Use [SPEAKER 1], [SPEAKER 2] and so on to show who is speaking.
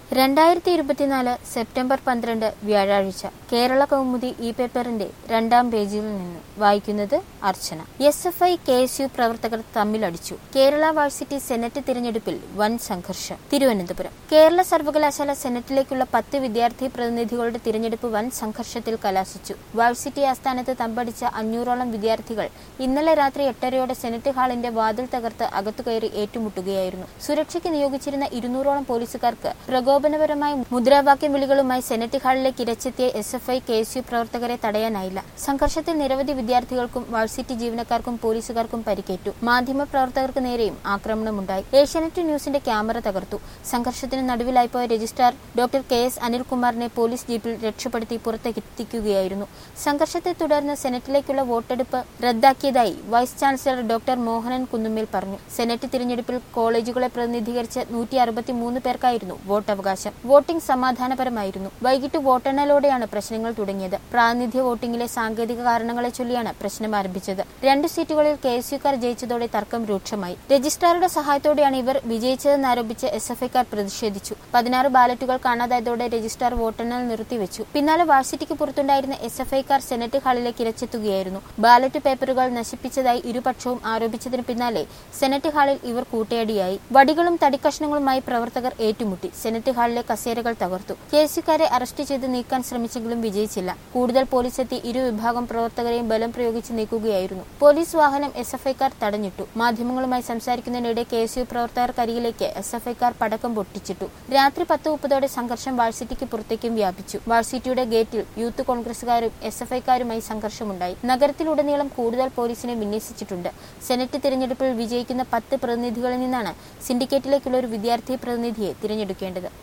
[SPEAKER 1] രണ്ടായിരത്തി ഇരുപത്തിനാല് സെപ്റ്റംബർ പന്ത്രണ്ട് വ്യാഴാഴ്ച കേരള കൗമുദി ഇ പേപ്പറിന്റെ രണ്ടാം പേജിൽ നിന്ന് വായിക്കുന്നത് Archana S F I K S U പ്രവർത്തകർ തമ്മിലടിച്ചു കേരള വാഴ്സിറ്റി സെനറ്റ് തിരഞ്ഞെടുപ്പിൽ വൻ സംഘർഷം തിരുവനന്തപുരം കേരള സർവകലാശാല സെനറ്റിലേക്കുള്ള പത്ത് വിദ്യാർത്ഥി പ്രതിനിധികളുടെ തിരഞ്ഞെടുപ്പ് വൻ സംഘർഷത്തിൽ കലാശിച്ചു വാഴ്സിറ്റി ആസ്ഥാനത്ത് തമ്പടിച്ച അഞ്ഞൂറോളം വിദ്യാർത്ഥികൾ ഇന്നലെ രാത്രി എട്ടരയോടെ സെനറ്റ് ഹാളിന്റെ വാതിൽ തകർത്ത് അകത്തുകയറി ഏറ്റുമുട്ടുകയായിരുന്നു സുരക്ഷയ്ക്ക് നിയോഗിച്ചിരുന്ന ഇരുന്നൂറോളം പോലീസുകാർക്ക് പ്രകോപനപരമായ മുദ്രാവാക്യം വിളികളുമായി സെനറ്റ് ഹാളിലേക്ക് ഇരച്ചെത്തിയ S F I K S U പ്രവർത്തകരെ തടയാനായില്ല സംഘർഷത്തിൽ നിരവധി വിദ്യാർത്ഥികൾക്കും വാഴ്സിറ്റി ജീവനക്കാർക്കും പോലീസുകാർക്കും പരിക്കേറ്റു മാധ്യമ പ്രവർത്തകർക്ക് നേരെയും ആക്രമണമുണ്ടായി ഏഷ്യാനെറ്റ് ന്യൂസിന്റെ ക്യാമറ തകർത്തു സംഘർഷത്തിന് നടുവിലായി പോയ രജിസ്ട്രാർ ഡോക്ടർ കെ എസ് അനിൽകുമാറിനെ പോലീസ് ജീപ്പിൽ രക്ഷപ്പെടുത്തി പുറത്തെത്തിക്കുകയായിരുന്നു സംഘർഷത്തെ തുടർന്ന് സെനറ്റിലേക്കുള്ള വോട്ടെടുപ്പ് റദ്ദാക്കിയതായി vice chancellor doctor Mohanan Kunnummel പറഞ്ഞു സെനറ്റ് തിരഞ്ഞെടുപ്പിൽ കോളേജുകളെ പ്രതിനിധീകരിച്ച് നൂറ്റി അറുപത്തിമൂന്ന് പേർക്കായിരുന്നു വോട്ടവകാശം വോട്ടിംഗ് സമാധാനപരമായിരുന്നു വൈകിട്ട് വോട്ടെണ്ണലോടെയാണ് പ്രശ്നങ്ങൾ തുടങ്ങിയത് പ്രാതിനിധ്യ വോട്ടിംഗിലെ സാങ്കേതിക കാരണങ്ങളെ ചൊല്ലിയാണ് പ്രശ്നം ആരംഭിച്ചത് രണ്ട് സീറ്റുകളിൽ കെ എസ് യുക്കാർ ജയിച്ചതോടെ തർക്കം രൂക്ഷമായി രജിസ്ട്രാറുടെ സഹായത്തോടെയാണ് ഇവർ വിജയിച്ചതെന്നാരോപിച്ച് എസ് എഫ് ഐക്കാർ പ്രതിഷേധിച്ചു പതിനാറ് ബാലറ്റുകൾ കാണാതായതോടെ രജിസ്ട്രാർ വോട്ടെണ്ണൽ നിർത്തിവെച്ചു പിന്നാലെ വാഴ്സിറ്റിക്ക് പുറത്തുണ്ടായിരുന്ന എസ് എഫ് ഐക്കാർ സെനറ്റ് ഹാളിലേക്ക് ഇരച്ചെത്തുകയായിരുന്നു ബാലറ്റ് പേപ്പറുകൾ നശിപ്പിച്ചതായി ഇരുപക്ഷവും ആരോപിച്ചതിന് പിന്നാലെ സെനറ്റ് ഹാളിൽ ഇവർ കൂട്ടയടിയായി വടികളും തടിക്കഷ്ണങ്ങളുമായി പ്രവർത്തകർ ഏറ്റുമുട്ടി സെനറ്റ് ഹാളിലെ കസേരകൾ തകർത്തു കേസുകാരെ അറസ്റ്റ് ചെയ്ത് നീക്കാൻ ശ്രമിച്ചെങ്കിലും വിജയിച്ചില്ല കൂടുതൽ പോലീസ് എത്തി ഇരു വിഭാഗം പ്രവർത്തകരെയും ബലം പ്രയോഗിച്ച് നീക്കുകയായിരുന്നു പോലീസ് വാഹനം എസ് എഫ് ഐക്കാർ തടഞ്ഞിട്ടു മാധ്യമങ്ങളുമായി സംസാരിക്കുന്നതിനിടെ കെ എസ് യു പ്രവർത്തകർക്കരികിലേക്ക് എസ് എഫ് ഐക്കാർ പടക്കം പൊട്ടിച്ചിട്ടു രാത്രി പത്ത് മുപ്പതോടെ സംഘർഷം വാഴ്സിറ്റിക്ക് പുറത്തേക്കും വ്യാപിച്ചു വാഴ്സിറ്റിയുടെ ഗേറ്റിൽ യൂത്ത് കോൺഗ്രസുകാരും എസ് എഫ് ഐക്കാരുമായി സംഘർഷമുണ്ടായി നഗരത്തിലുടനീളം കൂടുതൽ പോലീസിനെ വിന്യസിച്ചിട്ടുണ്ട് സെനറ്റ് തിരഞ്ഞെടുപ്പിൽ വിജയിക്കുന്ന പത്ത് പ്രതിനിധികളിൽ നിന്നാണ് സിൻഡിക്കേറ്റിലേക്കുള്ള ഒരു വിദ്യാർത്ഥി പ്രതിനിധിയെ തിരഞ്ഞെടുക്കേണ്ടത്